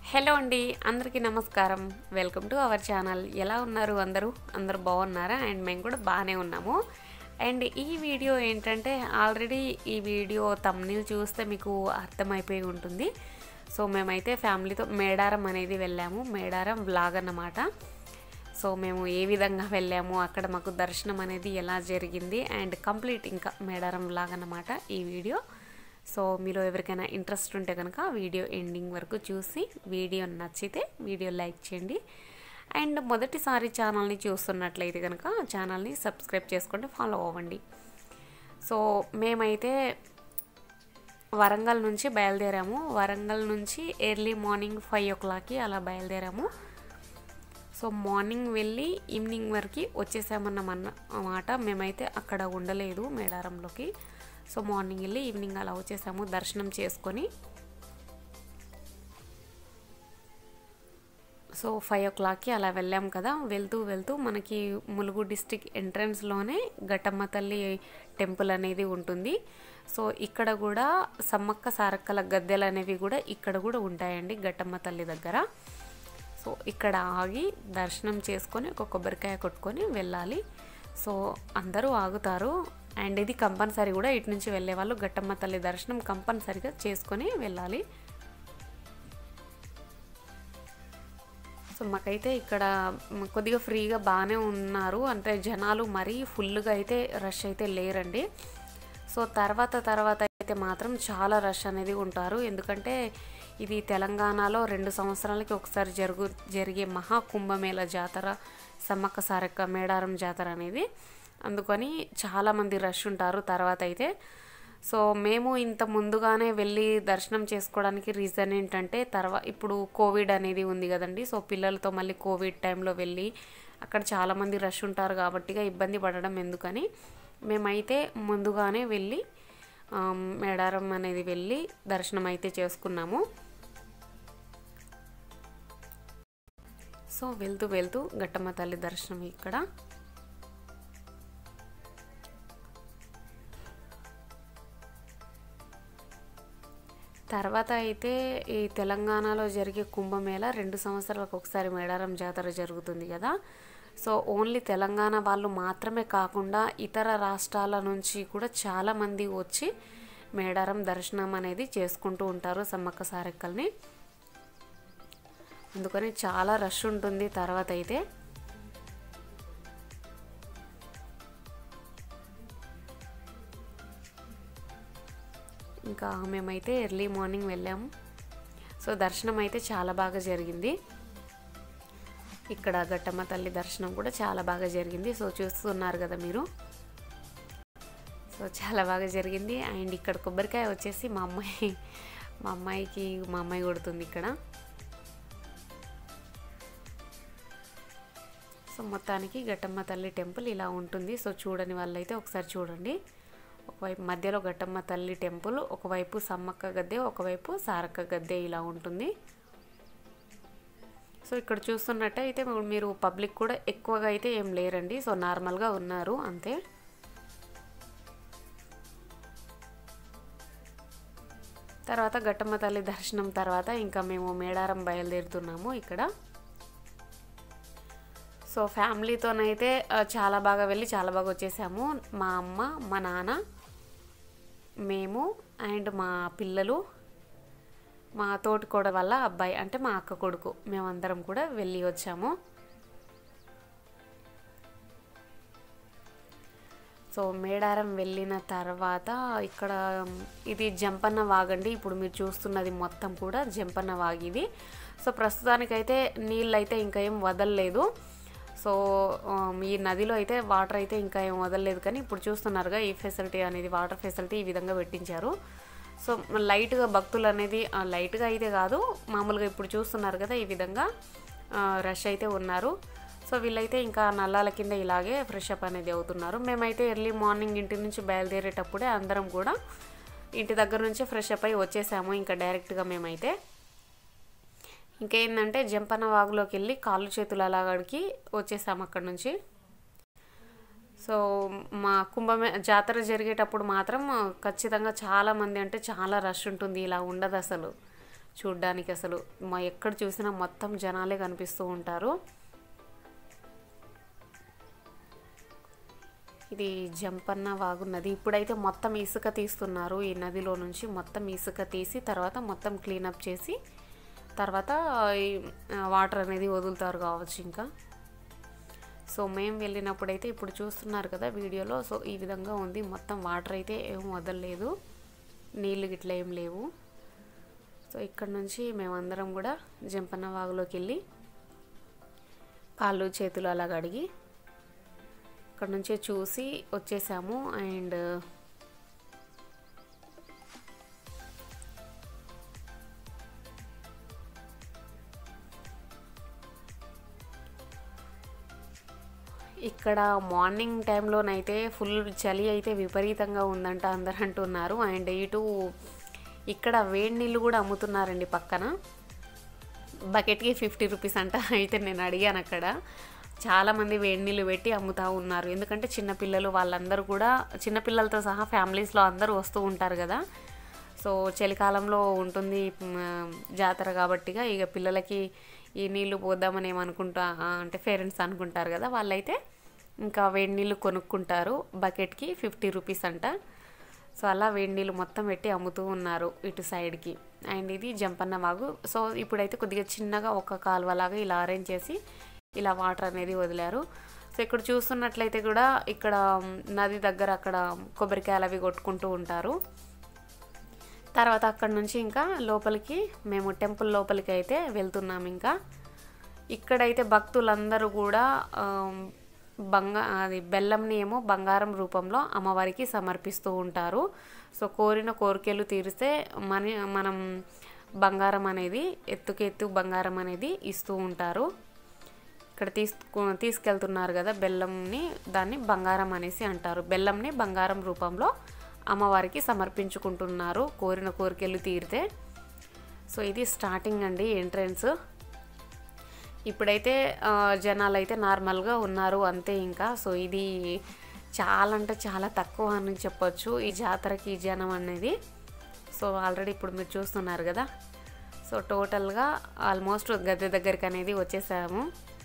hello అండి అందరికీ నమస్కారం వెల్కమ్ టు అవర్ ఛానల్ ఎలా ఉన్నారు అందరూ అందరూ బాగున్నారా అండ్ మేము కూడా బాగానే ఉన్నాము అండ్ ఈ వీడియో ఏంటంటే ఆల్రెడీ ఈ వీడియో తమ్నిల్ చూస్తే మీకు అర్థమైపోయి ఉంటుంది సో మేమైతే ఫ్యామిలీతో మేడారం అనేది వెళ్ళాము మేడారం వ్లాగ్ అన్నమాట సో మేము ఏ విధంగా వెళ్ళాము అక్కడ మాకు దర్శనం అనేది ఎలా జరిగింది అండ్ కంప్లీట్ ఇంకా మేడారం వ్లాగ్ అన్నమాట ఈ వీడియో సో మీరు ఎవరికైనా ఇంట్రెస్ట్ ఉంటే కనుక వీడియో ఎండింగ్ వరకు చూసి వీడియో నచ్చితే వీడియో లైక్ చేయండి అండ్ మొదటిసారి ఛానల్ని చూస్తున్నట్లయితే కనుక ఛానల్ని సబ్స్క్రైబ్ చేసుకోండి ఫాలో అవ్వండి సో మేమైతే వరంగల్ నుంచి బయలుదేరాము వరంగల్ నుంచి ఎర్లీ మార్నింగ్ ఫైవ్ ఓ క్లాక్కి అలా బయలుదేరాము సో మార్నింగ్ వెళ్ళి ఈవినింగ్ వరకు వచ్చేసామన్నమన్న మాట మేమైతే అక్కడ ఉండలేదు మేడారంలోకి సో మార్నింగ్ వెళ్ళి ఈవినింగ్ అలా వచ్చేసాము దర్శనం చేసుకొని సో ఫైవ్ ఓ క్లాక్కి అలా వెళ్ళాం కదా వెళ్తూ వెళ్తూ మనకి ములుగు డిస్టిక్ ఎంట్రన్స్లోనే ఘట్టమ్మ తల్లి టెంపుల్ అనేది ఉంటుంది సో ఇక్కడ కూడా సమ్మక్క సారక్కల గద్దెలు అనేవి కూడా ఇక్కడ కూడా ఉంటాయండి ఘట్టమ్మ తల్లి దగ్గర సో ఇక్కడ ఆగి దర్శనం చేసుకొని ఒక కొబ్బరికాయ కొట్టుకొని వెళ్ళాలి సో అందరూ ఆగుతారు అండ్ ఇది కంపల్సరీ కూడా ఇటు నుంచి వెళ్ళే వాళ్ళు ఘట్టమ్మ తల్లి దర్శనం కంపల్సరీగా చేసుకొని వెళ్ళాలి సో మాకైతే ఇక్కడ కొద్దిగా ఫ్రీగా బాగానే ఉన్నారు అంటే జనాలు మరీ ఫుల్గా అయితే రష్ అయితే లేరండి సో తర్వాత తర్వాత అయితే మాత్రం చాలా రష్ అనేది ఉంటారు ఎందుకంటే ఇది తెలంగాణలో రెండు సంవత్సరాలకి ఒకసారి జరుగు జరిగే మహా కుంభమేళ జాతర సమ్మక్క సారక్క మేడారం జాతర అనేది అందుకని చాలామంది రష్ ఉంటారు తర్వాత అయితే సో మేము ఇంత ముందుగానే వెళ్ళి దర్శనం చేసుకోవడానికి రీజన్ ఏంటంటే తర్వాత ఇప్పుడు కోవిడ్ అనేది ఉంది కదండి సో పిల్లలతో మళ్ళీ కోవిడ్ టైంలో వెళ్ళి అక్కడ చాలామంది రష్ ఉంటారు కాబట్టి ఇబ్బంది పడడం ఎందుకని మేమైతే ముందుగానే వెళ్ళి మేడారం అనేది వెళ్ళి దర్శనం అయితే చేసుకున్నాము సో వెళ్తూ వెళ్తూ ఘట్టమ్మ తల్లి దర్శనం ఇక్కడ తర్వాత అయితే ఈ తెలంగాణలో జరిగే కుంభమేళ రెండు సంవత్సరాలకు ఒకసారి మేడారం జాతర జరుగుతుంది కదా సో ఓన్లీ తెలంగాణ వాళ్ళు మాత్రమే కాకుండా ఇతర రాష్ట్రాల నుంచి కూడా చాలామంది వచ్చి మేడారం దర్శనం అనేది చేసుకుంటూ ఉంటారు సమ్మక్క సారెక్కల్ని అందుకని చాలా రష్ ఉంటుంది తర్వాత అయితే ఇంకా మేమైతే ఎర్లీ మార్నింగ్ వెళ్ళాము సో దర్శనం అయితే చాలా బాగా జరిగింది ఇక్కడ ఘట్టమ్మ తల్లి దర్శనం కూడా చాలా బాగా జరిగింది సో చూస్తున్నారు కదా మీరు సో చాలా బాగా జరిగింది అండ్ ఇక్కడ కొబ్బరికాయ వచ్చేసి మా అమ్మాయి మా అమ్మాయికి మా అమ్మాయి కొడుతుంది ఇక్కడ సో మొత్తానికి ఘట్టమ్మ తల్లి టెంపుల్ ఇలా ఉంటుంది సో చూడని వాళ్ళైతే ఒకసారి చూడండి ఒకవైపు మధ్యలో ఘట్టమ్మ తల్లి టెంపుల్ ఒకవైపు సమ్మక్క గద్దె ఒకవైపు సారక్క గద్దె ఇలా ఉంటుంది సో ఇక్కడ చూస్తున్నట్టయితే మీరు పబ్లిక్ కూడా ఎక్కువగా అయితే ఏం లేరండి సో నార్మల్గా ఉన్నారు అంతే తర్వాత ఘట్టమ్మ తల్లి దర్శనం తర్వాత ఇంకా మేము మేడారం బయలుదేరుతున్నాము ఇక్కడ సో ఫ్యామిలీతోనైతే చాలా బాగా వెళ్ళి చాలా బాగా వచ్చేసాము మా అమ్మ మా నాన్న మేము అండ్ మా పిల్లలు మా తోటికోడ వల్ల అబ్బాయి అంటే మా అక్క కొడుకు మేమందరం కూడా వెళ్ళి వచ్చాము సో మేడారం వెళ్ళిన తర్వాత ఇక్కడ ఇది జంపన్న వాగండి ఇప్పుడు మీరు చూస్తున్నది మొత్తం కూడా జంపన్న వాగ్ ఇది సో ప్రస్తుతానికైతే నీళ్ళు అయితే ఇంకా ఏం వదలలేదు సో ఈ నదిలో అయితే వాటర్ అయితే ఇంకా ఏం వదలలేదు కానీ ఇప్పుడు చూస్తున్నారుగా ఈ ఫెసిలిటీ అనేది వాటర్ ఫెసిలిటీ ఈ విధంగా పెట్టించారు సో లైట్గా భక్తులు అనేది లైట్గా అయితే కాదు మామూలుగా ఇప్పుడు చూస్తున్నారు కదా ఈ విధంగా రష్ అయితే ఉన్నారు సో వీళ్ళైతే ఇంకా నల్లాల కింద ఇలాగే ఫ్రెష్ అప్ అనేది అవుతున్నారు మేమైతే ఎర్లీ మార్నింగ్ ఇంటి నుంచి బయలుదేరేటప్పుడే అందరం కూడా ఇంటి దగ్గర నుంచే ఫ్రెష్ అప్ అయి వచ్చేసాము ఇంకా డైరెక్ట్గా మేమైతే ఇంకేందంటే జంపన్న వాగులోకి వెళ్ళి కాళ్ళు చేతులు అలాగడికి వచ్చేసాము అక్కడ నుంచి సో మా కుంభమే జాతర జరిగేటప్పుడు మాత్రం ఖచ్చితంగా చాలామంది అంటే చాలా రష్ ఉంటుంది ఇలా ఉండదు అసలు చూడ్డానికి అసలు మా ఎక్కడ చూసినా మొత్తం జనాలే కనిపిస్తూ ఉంటారు ఇది జంపన్న వాగు నది ఇప్పుడైతే మొత్తం ఇసుక తీస్తున్నారు ఈ నదిలో నుంచి మొత్తం ఇసుక తీసి తర్వాత మొత్తం క్లీనప్ చేసి తర్వాత ఈ వాటర్ అనేది వదులుతారు కావచ్చు ఇంకా సో మేము వెళ్ళినప్పుడైతే ఇప్పుడు చూస్తున్నారు కదా వీడియోలో సో ఈ విధంగా ఉంది మొత్తం వాటర్ అయితే ఏం వదలలేదు నీళ్ళు గిట్ల ఏం లేవు సో ఇక్కడ నుంచి మేమందరం కూడా జంపన్న వాగులోకి వెళ్ళి కాళ్ళు చేతులు అలా కడిగి అక్కడ నుంచే చూసి వచ్చేసాము అండ్ ఇక్కడ మార్నింగ్ టైంలోనైతే ఫుల్ చలి అయితే విపరీతంగా ఉందంట అందరు అంటున్నారు అండ్ ఇటు ఇక్కడ వేడి నీళ్ళు కూడా అమ్ముతున్నారండి పక్కన బకెట్కి ఫిఫ్టీ రూపీస్ అంట అయితే నేను అడిగాను అక్కడ చాలామంది వేడి నీళ్ళు పెట్టి అమ్ముతూ ఉన్నారు ఎందుకంటే చిన్నపిల్లలు వాళ్ళందరూ కూడా చిన్నపిల్లలతో సహా ఫ్యామిలీస్లో అందరూ వస్తూ ఉంటారు కదా సో చలికాలంలో ఉంటుంది మ్, జాతర కాబట్టిగా ఇక పిల్లలకి ఈ నీళ్లు పోద్దామని ఏమనుకుంటా ఆ, అంటే పేరెంట్స్ అనుకుంటారు కదా వాళ్ళైతే ఇంకా వేడి నీళ్ళు కొనుక్కుంటారు బకెట్కి ఫిఫ్టీ రూపీస్ అంట సో అలా వేడి నీళ్ళు మొత్తం పెట్టి అమ్ముతూ ఉన్నారు ఇటు సైడ్కి అండ్ ఇది జంపన్న వాగు సో ఇప్పుడైతే కొద్దిగా చిన్నగా ఒక కాలువలాగా ఇలా అరేంజ్ చేసి ఇలా వాటర్ అనేది వదిలారు సో ఇక్కడ చూస్తున్నట్లయితే కూడా ఇక్కడ మ్, నది దగ్గర అక్కడ కొబ్బరికాయలు అవి కొట్టుకుంటూ ఉంటారు తర్వాత అక్కడ నుంచి ఇంకా లోపలికి మేము టెంపుల్ లోపలికి అయితే వెళ్తున్నాం ఇంకా ఇక్కడైతే భక్తులందరూ కూడా ఆమ్, బంగా అది బెల్లంని ఏమో బంగారం రూపంలో అమ్మవారికి సమర్పిస్తూ ఉంటారు సో కోరిన కోరికలు తీరిస్తే మన మనం బంగారం అనేది ఎత్తుకు ఎత్తు బంగారం అనేది ఇస్తూ ఉంటారు ఇక్కడ తీసుకు తీసుకెళ్తున్నారు కదా బెల్లంని దాన్ని బంగారం అనేసి అంటారు బెల్లంని బంగారం రూపంలో అమ్మవారికి సమర్పించుకుంటున్నారు కోరిన కోరికలు తీరితే సో ఇది స్టార్టింగ్ అండి ఎంట్రన్స్ ఇప్పుడైతే ఆ, జనాలు అయితే నార్మల్గా ఉన్నారు అంతే ఇంకా సో ఇది చాలా అంటే చాలా తక్కువ అని చెప్పొచ్చు ఈ జాతరకి జనం అనేది సో ఆల్రెడీ ఇప్పుడు మీరు చూస్తున్నారు కదా సో టోటల్గా ఆల్మోస్ట్ గద్దె దగ్గరికి అనేది వచ్చేసాము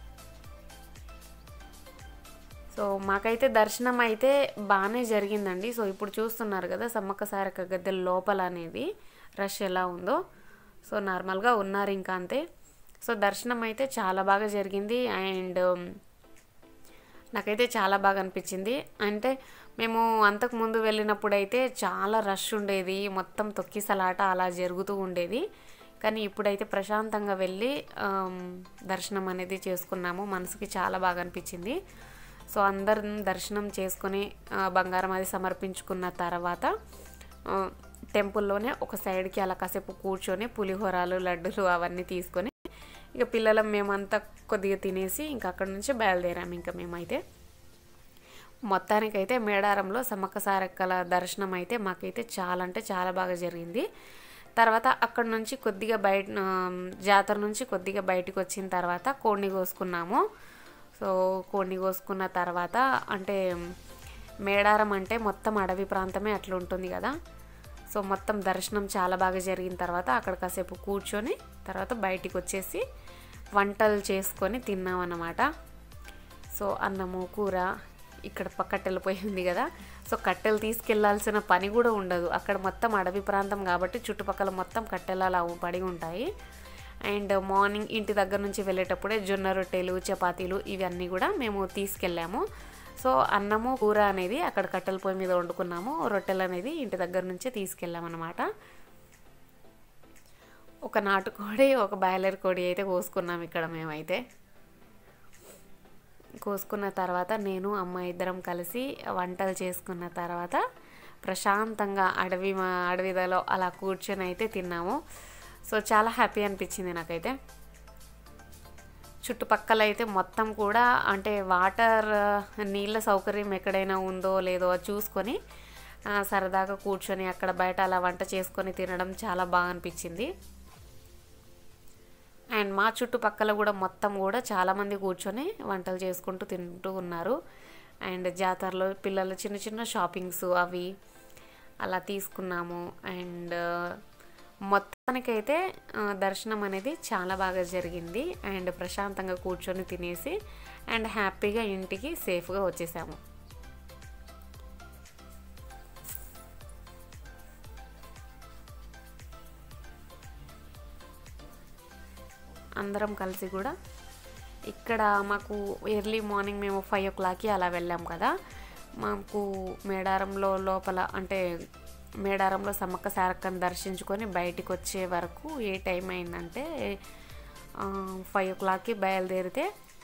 సో మాకైతే దర్శనం అయితే బాగానే జరిగిందండి సో ఇప్పుడు చూస్తున్నారు కదా సమ్మక్క సారక్క గద్దె లోపల అనేది రష్ ఎలా ఉందో సో నార్మల్గా ఉన్నారు ఇంకా అంతే సో దర్శనం అయితే చాలా బాగా జరిగింది అండ్ నాకైతే చాలా బాగా అనిపించింది అంటే మేము అంతకు ముందు వెళ్ళినప్పుడు అయితే చాలా రష్ ఉండేది మొత్తం తొక్కిసలాట అలా జరుగుతూ ఉండేది కానీ ఇప్పుడైతే ప్రశాంతంగా వెళ్ళి ఆమ్, దర్శనం అనేది చేసుకున్నాము మనసుకి చాలా బాగా అనిపించింది సో అందరం దర్శనం చేసుకొని ఆ, బంగారం అది సమర్పించుకున్న తర్వాత ఆ, టెంపుల్లోనే ఒక సైడ్కి అలా కాసేపు కూర్చొని పులిహోరాలు లడ్డులు అవన్నీ తీసుకొని ఇక పిల్లలం మేమంతా కొద్దిగా తినేసి ఇంకా అక్కడ నుంచి బయలుదేరాము ఇంకా మేమైతే మొత్తానికైతే మేడారంలో సమ్మక్క సారక్కల దర్శనం అయితే మాకైతే చాలా అంటే చాలా బాగా జరిగింది తర్వాత అక్కడ నుంచి కొద్దిగా బయట ఆ, జాతర నుంచి కొద్దిగా బయటకు వచ్చిన తర్వాత కోడిని కోసుకున్నాము సో కోడిని కోసుకున్న తర్వాత అంటే మేడారం అంటే మొత్తం అడవి ప్రాంతమే అట్లా ఉంటుంది కదా సో మొత్తం దర్శనం చాలా బాగా జరిగిన తర్వాత అక్కడ కాసేపు కూర్చొని తర్వాత బయటికి వచ్చేసి వంటలు చేసుకొని తిన్నాం అన్నమాట సో అన్నము కూర ఇక్కడ ప- కట్టెల పొయ్యి ఉంది కదా సో కట్టెలు తీసుకెళ్లాల్సిన పని కూడా ఉండదు అక్కడ మొత్తం అడవి ప్రాంతం కాబట్టి చుట్టుపక్కల మొత్తం కట్టెలు అలా పడి ఉంటాయి అండ్ మార్నింగ్ ఇంటి దగ్గర నుంచి వెళ్ళేటప్పుడే జొన్న రొట్టెలు చపాతీలు ఇవన్నీ కూడా మేము తీసుకెళ్ళాము సో అన్నము కూర అనేది అక్కడ కట్టెల పొయ్యి మీద వండుకున్నాము రొట్టెలు అనేది ఇంటి దగ్గర నుంచే తీసుకెళ్ళామన్నమాట ఒక నాటుకోడి ఒక బాయిలర్ కోడి అయితే కోసుకున్నాం ఇక్కడ మేమైతే కోసుకున్న తర్వాత నేను అమ్మ ఇద్దరం కలిసి వంటలు చేసుకున్న తర్వాత ప్రశాంతంగా అడవి మా అడవిలో అలా కూర్చొని అయితే తిన్నాము సో చాలా హ్యాపీ అనిపించింది నాకైతే చుట్టుపక్కల అయితే మొత్తం కూడా అంటే వాటర్ నీళ్ళ సౌకర్యం ఎక్కడైనా ఉందో లేదో అది చూసుకొని ఆ, సరదాగా కూర్చొని అక్కడ బయట అలా వంట చేసుకొని తినడం చాలా బాగా అనిపించింది అండ్ మా చుట్టుపక్కల కూడా మొత్తం కూడా చాలామంది కూర్చొని వంటలు చేసుకుంటూ తింటూ ఉన్నారు అండ్ జాతరలో పిల్లల చిన్న చిన్న షాపింగ్స్ అవి అలా తీసుకున్నాము అండ్ మొత్తానికైతే ఆ, దర్శనం అనేది చాలా బాగా జరిగింది అండ్ ప్రశాంతంగా కూర్చొని తినేసి అండ్ హ్యాపీగా ఇంటికి సేఫ్గా వచ్చేసాము అందరం కలిసి కూడా ఇక్కడ మాకు ఎర్లీ మార్నింగ్ మేము ఫైవ్ ఓ క్లాక్కి అలా వెళ్ళాం కదా మాకు మేడారంలో లోపల అంటే మేడారంలో సమ్మక్క సారక్కని దర్శించుకొని బయటికి వచ్చే వరకు ఏ టైం అయిందంటే ఫైవ్ ఓ క్లాక్కి బయలుదేరితే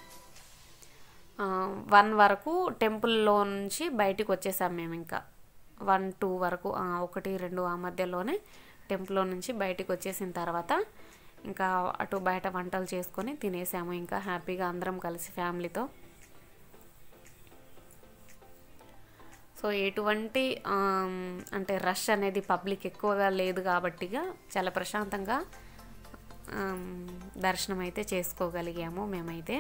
వన్ వరకు టెంపుల్లో నుంచి బయటికి వచ్చేసాం మేము ఇంకా వన్ టూ వరకు ఆ, ఒకటి రెండు ఆ మధ్యలోనే టెంపుల్లో నుంచి బయటికి వచ్చేసిన తర్వాత ఇంకా అటు బయట వంటలు చేసుకొని తినేసాము ఇంకా హ్యాపీగా అందరం కలిసి ఫ్యామిలీతో సో ఎటువంటి ఆమ్, అంటే రష్ అనేది పబ్లిక్ ఎక్కువగా లేదు కాబట్టిగా చాలా ప్రశాంతంగా ఆమ్, దర్శనం అయితే చేసుకోగలిగాము మేమైతే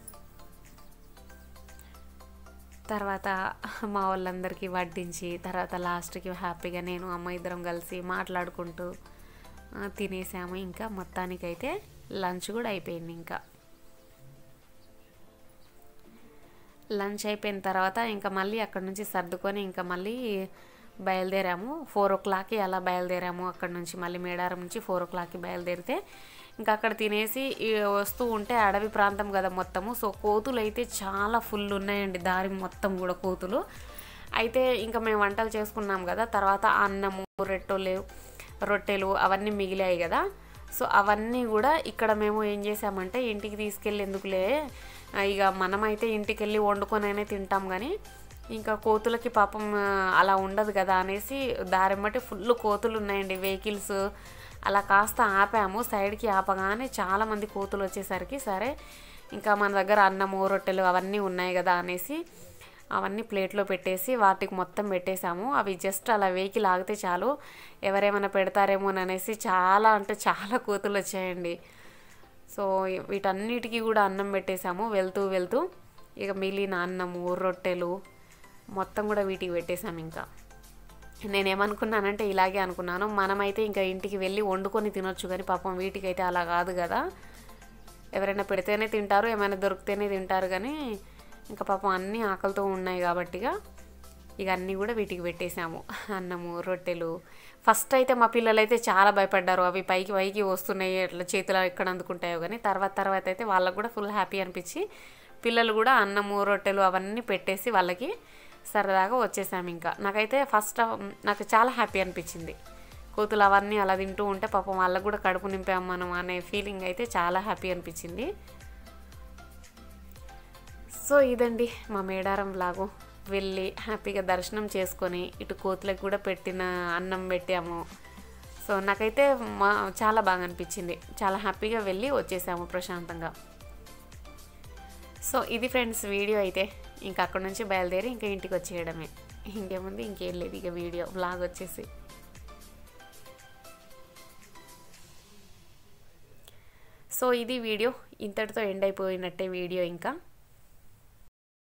తర్వాత మా వాళ్ళందరికీ వడ్డించి తర్వాత లాస్ట్కి హ్యాపీగా నేను అమ్మ ఇద్దరం కలిసి మాట్లాడుకుంటూ ఆ, తినేసాము ఇంకా మొత్తానికైతే లంచ్ కూడా అయిపోయింది ఇంకా లంచ్ అయిపోయిన తర్వాత ఇంకా మళ్ళీ అక్కడ నుంచి సర్దుకొని ఇంకా మళ్ళీ బయలుదేరాము ఫోర్ ఓ క్లాక్కి అలా బయలుదేరాము అక్కడ నుంచి మళ్ళీ మేడారం నుంచి ఫోర్ ఓ క్లాక్కి బయలుదేరితే ఇంకా అక్కడ తినేసి ఈ వస్తూ ఉంటే అడవి ప్రాంతం కదా మొత్తము సో కోతులు అయితే చాలా ఫుల్ ఉన్నాయండి దారి మొత్తం కూడా కోతులు అయితే ఇంకా మేము వంటలు చేసుకున్నాం కదా తర్వాత అన్నము రొట్టెలు రొట్టెలు అవన్నీ మిగిలాయి కదా సో అవన్నీ కూడా ఇక్కడ మేము ఏం చేసామంటే ఇంటికి తీసుకెళ్ళి ఎందుకులే ఆ, ఇక మనమైతే ఇంటికి వెళ్ళి వండుకొని అయినా తింటాం కానీ ఇంకా కోతులకి పాపం ఆ, అలా ఉండదు కదా అనేసి దారెమ్మటి ఫుల్ కోతులు ఉన్నాయండి వెహికల్స్ అలా కాస్త ఆపాము సైడ్కి ఆపగానే చాలామంది కోతులు వచ్చేసరికి సరే ఇంకా మన దగ్గర అన్నము రొట్టెలు అవన్నీ ఉన్నాయి కదా అనేసి అవన్నీ ప్లేట్లో పెట్టేసి వాటికి మొత్తం పెట్టేశాము అవి జస్ట్ అలా వెహికల్ ఆగితే చాలు ఎవరేమైనా పెడతారేమో అని అనేసి చాలా అంటే చాలా కోతులు వచ్చాయండి సో వీటన్నిటికీ కూడా అన్నం పెట్టేశాము వెళ్తూ వెళ్తూ ఇక మిగిలిన అన్నము రొట్టెలు మొత్తం కూడా వీటికి పెట్టేశాము ఇంకా నేనేమనుకున్నానంటే ఇలాగే అనుకున్నాను మనమైతే ఇంకా ఇంటికి వెళ్ళి వండుకొని తినొచ్చు కానీ పాపం వీటికైతే అలా కాదు కదా ఎవరైనా పెడితేనే తింటారు ఏమైనా దొరికితేనే తింటారు కానీ ఇంకా పాపం అన్నీ ఆకలితో ఉన్నాయి కాబట్టిగా ఇక అన్నీ కూడా వీటికి పెట్టేశాము అన్నము రొట్టెలు ఫస్ట్ అయితే మా పిల్లలు అయితే చాలా భయపడ్డారు అవి పైకి పైకి వస్తున్నాయి అట్లా చేతిలో ఎక్కడ అందుకుంటాయో కానీ తర్వాత తర్వాత అయితే వాళ్ళకు కూడా ఫుల్ హ్యాపీ అనిపించి పిల్లలు కూడా అన్నము రొట్టెలు అవన్నీ పెట్టేసి వాళ్ళకి సరదాగా వచ్చేసాము ఇంకా నాకైతే ఫస్ట్ నాకు చాలా హ్యాపీ అనిపించింది కోతులు అవన్నీ అలా తింటూ ఉంటే పాపం వాళ్ళకు కూడా కడుపు నింపాం మనం అనే ఫీలింగ్ అయితే చాలా హ్యాపీ అనిపించింది సో ఇదండి మా మేడారం లాగు వెళ్ళి హ్యాపీగా దర్శనం చేసుకొని ఇటు కోతులకు కూడా పెట్టిన అన్నం పెట్టాము సో నాకైతే మా చాలా బాగా అనిపించింది చాలా హ్యాపీగా వెళ్ళి వచ్చేసాము ప్రశాంతంగా సో ఇది ఫ్రెండ్స్ వీడియో అయితే ఇంకా అక్కడ నుంచి బయలుదేరి ఇంకా ఇంటికి వచ్చేయడమే ఇంకేముంది ఇంకేం లేదు ఇక వీడియో బ్లాగ్ వచ్చేసి సో ఇది వీడియో ఇంతటితో ఎండ్ అయిపోయినట్టే వీడియో ఇంకా